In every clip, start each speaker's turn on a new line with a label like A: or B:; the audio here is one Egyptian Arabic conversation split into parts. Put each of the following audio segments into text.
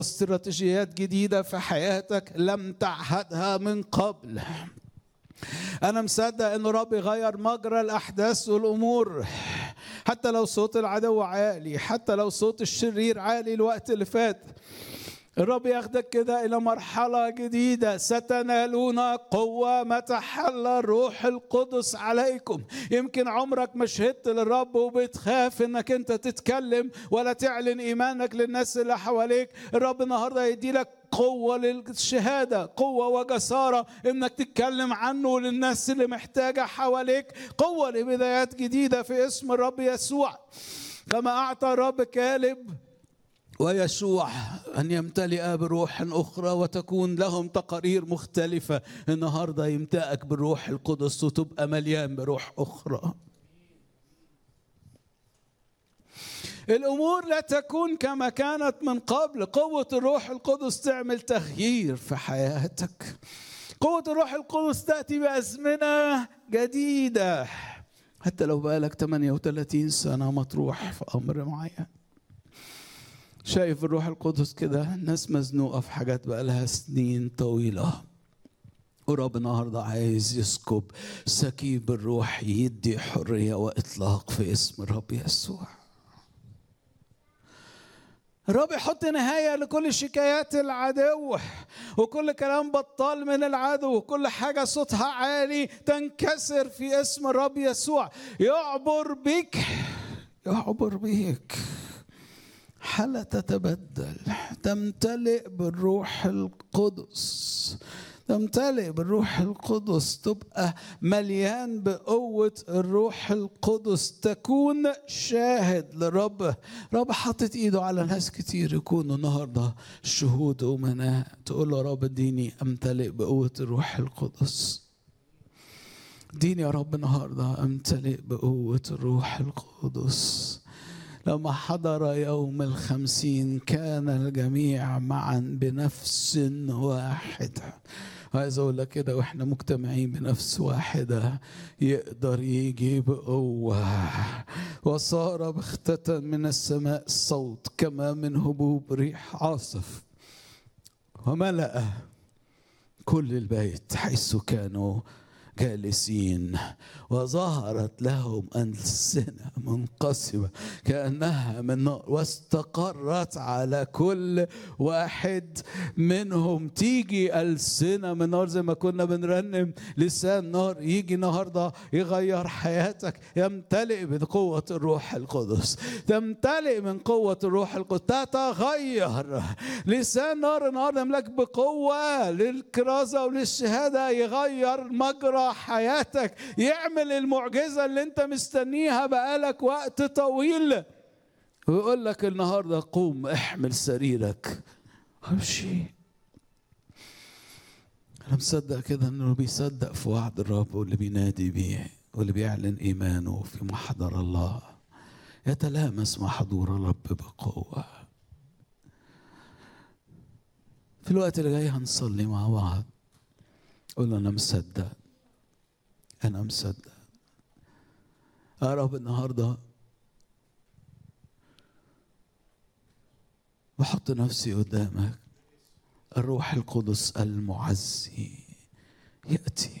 A: استراتيجيات جديدة في حياتك لم تعهدها من قبل أنا مصدق إن رب يغير مجرى الأحداث والأمور حتى لو صوت العدو عالي حتى لو صوت الشرير عالي الوقت اللي فات الرب ياخدك كده إلى مرحلة جديدة ستنالون قوة متى حل الروح القدس عليكم يمكن عمرك ما شهدت للرب وبتخاف إنك أنت تتكلم ولا تعلن إيمانك للناس اللي حواليك الرب النهاردة يدي لك قوة للشهادة قوة وجسارة إنك تتكلم عنه للناس اللي محتاجة حواليك قوة لبدايات جديدة في اسم الرب يسوع كما أعطى الرب كالب ويشوع أن يمتلئ بروح أخرى وتكون لهم تقارير مختلفة النهاردة يمتلئك بالروح القدس وتبقى مليان بروح أخرى الأمور لا تكون كما كانت من قبل قوة الروح القدس تعمل تغيير في حياتك قوة الروح القدس تأتي بأزمنة جديدة حتى لو بقالك 38 سنة مطروح في أمر معين شايف الروح القدس كده الناس مزنوقة في حاجات بقالها سنين طويلة ورب النهاردة عايز يسكب سكيب الروح يدي حرية وإطلاق في اسم الرب يسوع الرب يحط نهاية لكل شكايات العدو وكل كلام بطال من العدو وكل حاجة صوتها عالي تنكسر في اسم الرب يسوع يعبر بك يعبر بيك حالة تتبدل تمتلئ بالروح القدس تمتلئ بالروح القدس تبقى مليان بقوة الروح القدس تكون شاهد لرب رب حاطط ايده على ناس كتير يكونوا النهاردة شهود أمناء تقول له رب اديني امتلئ بقوة الروح القدس اديني يا رب النهاردة امتلئ بقوة الروح القدس لما حضر يوم الخمسين كان الجميع معا بنفس واحدة عايز اقول لك كده واحنا مجتمعين بنفس واحدة يقدر يجي بقوة وصار بختة من السماء صوت كما من هبوب ريح عاصف وملأ كل البيت حيث كانوا جالسين وظهرت لهم ألسنة منقسمة كأنها من نار واستقرت على كل واحد منهم تيجي ألسنة من نار زي ما كنا بنرنم لسان نار يجي النهاردة يغير حياتك يمتلئ بقوة الروح القدس تمتلئ من قوة الروح القدس تتغير لسان نار النهاردة يملك بقوة للكرازة وللشهادة يغير مجرى حياتك يعمل المعجزة اللي انت مستنيها بقالك وقت طويل ويقول لك النهاردة قوم احمل سريرك امشي انا مصدق كده انه بيصدق في وعد الرب واللي بينادي بيه واللي بيعلن ايمانه في محضر الله يتلامس مع حضور الرب بقوه في الوقت اللي جاي هنصلي مع بعض قول له انا مصدق انا مصدق يا رب النهارده بحط نفسي قدامك الروح القدس المعزي ياتي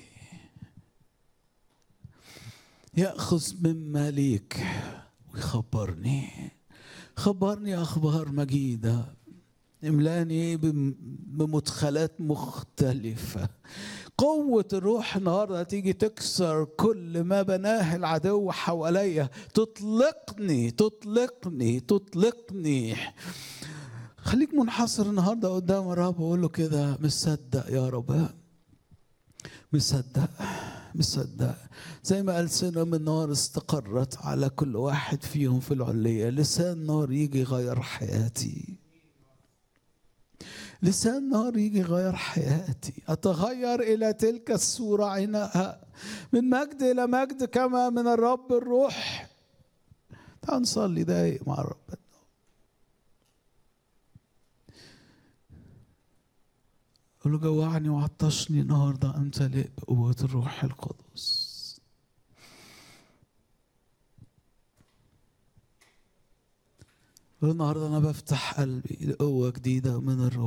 A: ياخذ مما ليك ويخبرني خبرني اخبار مجيده املاني بمدخلات مختلفه قوة الروح النهاردة تيجي تكسر كل ما بناه العدو حواليا تطلقني تطلقني تطلقني خليك منحصر النهاردة قدام الرب وقول له كده مصدق يا رب مصدق مصدق زي ما ألسنة من نار استقرت على كل واحد فيهم في العلية لسان نار يجي يغير حياتي لسان نار يجي يغير حياتي أتغير إلى تلك الصورة عينها من مجد إلى مجد كما من الرب الروح تعال نصلي دقايق مع ربنا قول له جوعني وعطشني النهارده امتلئ بقوة الروح القدس النهارده انا بفتح قلبي لقوه جديده من الروح